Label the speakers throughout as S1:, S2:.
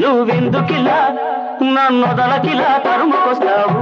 S1: నువ్వెందుకిలా నన్నొదలకిలా తరుముకొస్తావు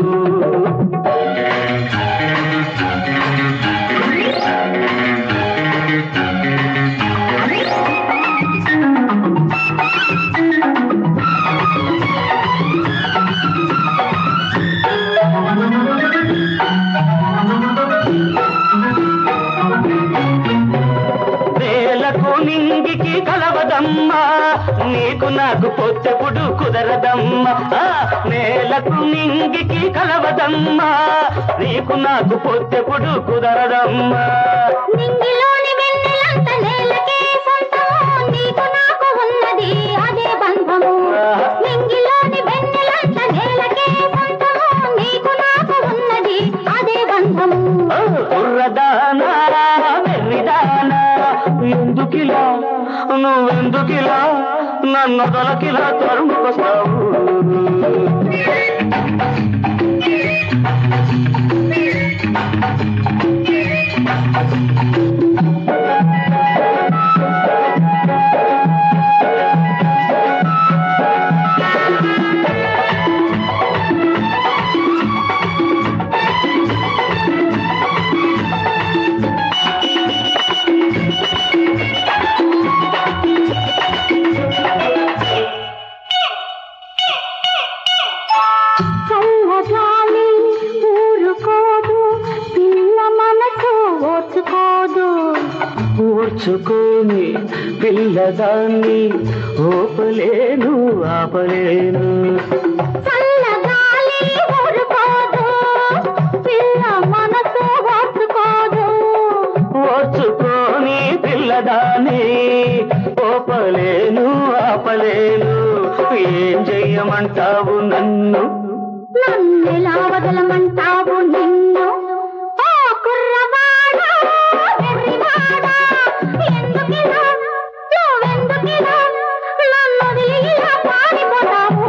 S1: వేలకు నింగికి కలవదమ్మా నీకు నాకు పొత్తెపుడు కుదరదమ్మా ఆ, నేలకు నింగికి కలవదమ్మా నీకు నాకు పొత్తెపుడు కుదరదమ్మా
S2: నింగిలోని వెన్నెలంత నేలకే సొంతము నీకు నాకు ఉన్నది అదే బంధము నింగిలోని వెన్నెలంత నేలకే సొంతము నీకు నాకు ఉన్నది అదే బంధము
S1: ఓ, కుర్రదానా వెర్రిదానా ఎందుకిలా నువ్వెందుకిలా నన్ను దొలకిలా తరుముకొస్తావు
S2: చల్లగాలి ఊరుకోదు పిల్ల మనసు ఓర్చుకోదు
S1: కూర్చుకొని పిల్లదాన్ని ఓపలేను ఆపలేను
S2: చల్లగాలి ఊరుకోదు పిల్ల మనసు ఓర్చుకోదు
S1: ఓర్చుకొని పిల్లదాన్ని ఓపలేను ఆపలేను ఏం చెయ్యమంటావు నన్ను
S2: నన్నెలా వదలమంటావు నిన్ను ఓ కుర్రవాడా వెర్రివాడా ఎందుకిలా నువ్వెందుకిలా నన్ను వదిలి ఇలా పారిపోతావు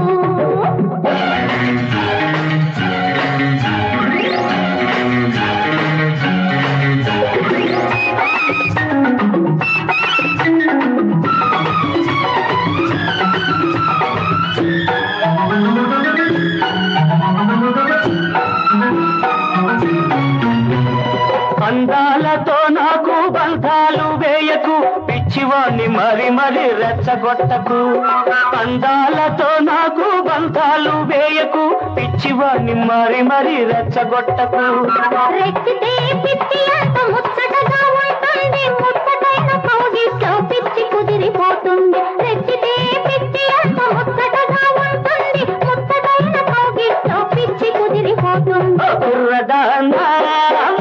S1: అందాలతో నాకు బంధాలు వేయకు పిచ్చివాణ్ణి మరి మరి రెచ్చగొట్టకు అందాలతో నాకు బంధాలు వేయకు పిచ్చివాణ్ణి మరి మరి రెచ్చగొట్టకు
S2: రెక్కితే పిచ్చి అంత ముచ్చటగా ఉంటుంది ముచ్చటైన కౌగిట్లో పిచ్చి కుదిరిపోతుంది రెక్కితే పిచ్చి అంత ముచ్చటగా ఉంటుంది ముచ్చటైన కౌగిట్లో పిచ్చి కుదిరిపోతుంది
S1: కుర్రదానా